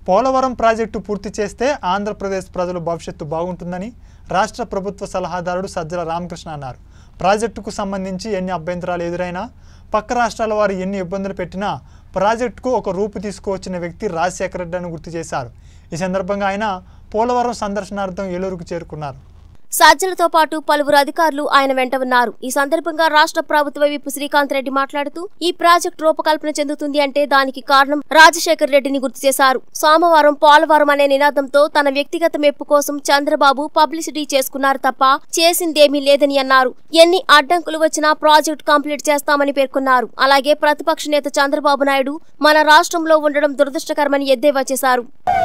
Polavaram project పూర్తి చేస్తే ఆంధ్రప్రదేశ్ ప్రజల భవిష్యత్తు బాగుంటుందని రాష్ట్ర ప్రభుత్వ సలహాదారుడు సజ్జల రామకృష్ణ అన్నారు ప్రాజెక్టుకు సంబంధించి ఎన్ని అభ్యంతరాలు ఎదురైనా పక్క రాష్ట్రాల వారు ఎన్ని ఇబ్బందులు పెట్టినా ప్రాజెక్టుకు ఒక రూపు తీసుకువచ్చిన వ్యక్తి రాజశేఖర రెడ్డి అని గుర్తు చేశారు ఈ సందర్భంగా ఆయన పోలవరం సందర్శనార్థం ఏలూరుకు చేరుకున్నారు సజ్జలతో పాటు పలువురు అధికారులు ఆయన వెంట ఉన్నారు ఈ సందర్భంగా రాష్ట్ర ప్రభుత్వ విప్ శ్రీకాంత్ రెడ్డి మాట్లాడుతూ ఈ ప్రాజెక్టు రూపకల్పన చెందుతుంది అంటే దానికి కారణం రాజశేఖర్ రెడ్డిని గుర్తు చేశారు సోమవారం పోలవరం అనే నినాదంతో తన వ్యక్తిగత మెప్పు కోసం చంద్రబాబు పబ్లిసిటీ చేసుకున్నారు తప్ప చేసిందేమీ లేదని అన్నారు ఎన్ని అడ్డంకులు వచ్చినా ప్రాజెక్టు కంప్లీట్ చేస్తామని పేర్కొన్నారు అలాగే ప్రతిపక్ష నేత చంద్రబాబు నాయుడు మన రాష్ట్రంలో ఉండడం దురదృష్టకరమని ఎద్దేవా చేశారు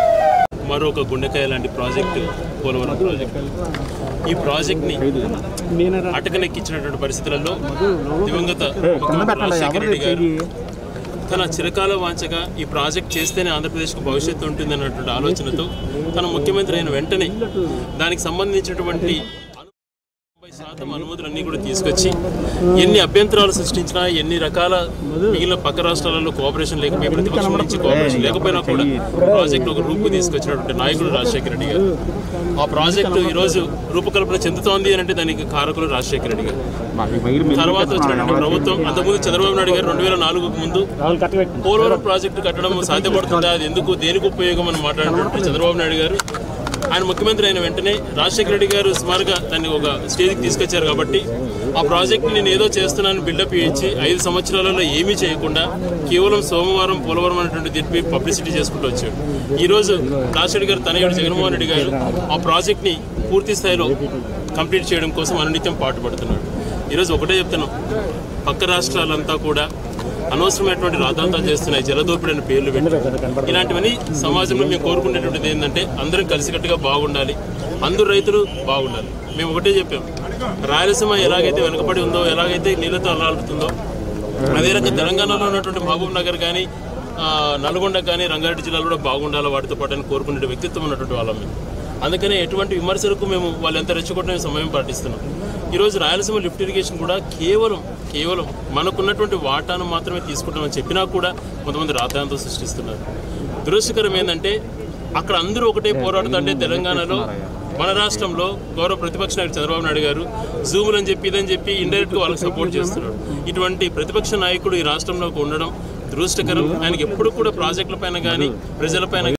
మరొక గుండెకాయ లాంటి ప్రాజెక్టు పోలవరం ప్రాజెక్టు ఈ ప్రాజెక్ట్ని అటకనెక్కించినటువంటి పరిస్థితులలో దివంగత ముఖ్యమంత్రి రాజశేఖర రెడ్డి గారు తన చిరకాల వాంచగా ఈ ప్రాజెక్ట్ చేస్తేనే ఆంధ్రప్రదేశ్కు భవిష్యత్తు ఉంటుంది అన్నటువంటి ఆలోచనతో తన ముఖ్యమంత్రి అయిన వెంటనే దానికి సంబంధించినటువంటి తొంభై శాతం అనుమతులన్నీ కూడా తీసుకొచ్చి ఎన్ని అభ్యంతరాలు సృష్టించినా ఎన్ని రకాల మిగిలిన పక్క రాష్ట్రాలలో కోఆపరేషన్ లేకపోయి ప్రతిపక్షం నుంచి కోఆపరేషన్ లేకపోయినా కూడా ప్రాజెక్ట్ ఒక రూపు తీసుకొచ్చినటువంటి నాయకుడు రాజశేఖర రెడ్డి గారు ఆ ప్రాజెక్టు ఈరోజు రూపకల్పన చెందుతోంది అని అంటే దానికి కారకులు రాజశేఖర రెడ్డి గారు తర్వాత వచ్చినటువంటి ప్రభుత్వం అంతకుముందు చంద్రబాబు నాయుడు గారు రెండు వేల నాలుగుకు ముందు పోలవరం ప్రాజెక్టు కట్టడం సాధ్యపడుతుందా అది ఎందుకు దేనికి ఉపయోగం అని మాట్లాడినటువంటి చంద్రబాబు నాయుడు గారు ఆయన ముఖ్యమంత్రి అయిన వెంటనే రాజశేఖర రెడ్డి గారు సుమారుగా దాన్ని ఒక స్టేజ్కి తీసుకొచ్చారు కాబట్టి ఆ ప్రాజెక్ట్ని నేను ఏదో చేస్తున్నాను బిల్డప్ ఇచ్చి ఐదు సంవత్సరాలలో ఏమీ చేయకుండా కేవలం సోమవారం పోలవరం అనేటువంటి దీనిపై పబ్లిసిటీ చేసుకుంటూ వచ్చాడు ఈరోజు రాజశేఖర్ గారు తనయుడు జగన్మోహన్ రెడ్డి గారు ఆ ప్రాజెక్ట్ని పూర్తి స్థాయిలో కంప్లీట్ చేయడం కోసం అనునిత్యం పాటుపడుతున్నాడు ఈరోజు ఒకటే చెప్తున్నాం పక్క రాష్ట్రాలంతా కూడా అనవసరమైనటువంటి రాద్ధాంతాలు చేస్తున్నాయి జలదోపిడి అనే పేర్లు పెట్టి ఇలాంటివన్నీ సమాజంలో మేము కోరుకునేటువంటిది ఏంటంటే అందరం కలిసికట్టుగా బాగుండాలి అందరు రైతులు బాగుండాలి మేము ఒకటే చెప్పాం రాయలసీమ ఎలాగైతే వెనుకబడి ఉందో ఎలాగైతే నీళ్ళతో అల్లాడుతుందో అదే రకంగా తెలంగాణలో ఉన్నటువంటి మహబూబ్ నగర్ కానీ ఆ, నల్గొండ కానీ రంగారెడ్డి జిల్లాలో కూడా బాగుండాలి వాటితో పాటు అని కోరుకునే వ్యక్తిత్వం ఉన్నటువంటి వాళ్ళం మేము అందుకనే ఎటువంటి విమర్శలకు మేము వాళ్ళు ఎంత రెచ్చగొట్టిన సమయం పాటిస్తున్నాం ఈరోజు రాయలసీమ లిఫ్ట్ ఇరిగేషన్ కూడా కేవలం కేవలం మనకున్నటువంటి వాటాను మాత్రమే తీసుకుంటామని చెప్పినా కూడా కొంతమంది రాద్ధాంతం సృష్టిస్తున్నారు దురదృష్టకరం ఏంటంటే అక్కడ అందరూ ఒకటే పోరాడుతుంటే తెలంగాణలో మన రాష్ట్రంలో గౌరవ ప్రతిపక్ష నాయకుడు చంద్రబాబు నాయుడు గారు జూములు అని చెప్పి ఇదని చెప్పి ఇండైరెక్ట్గా వాళ్ళకి సపోర్ట్ చేస్తున్నాడు ఇటువంటి ప్రతిపక్ష నాయకుడు ఈ రాష్ట్రంలో ఉండడం దురదృష్టకరం ఆయనకి ఎప్పుడు కూడా ప్రాజెక్టుల పైన కానీ ప్రజల పైన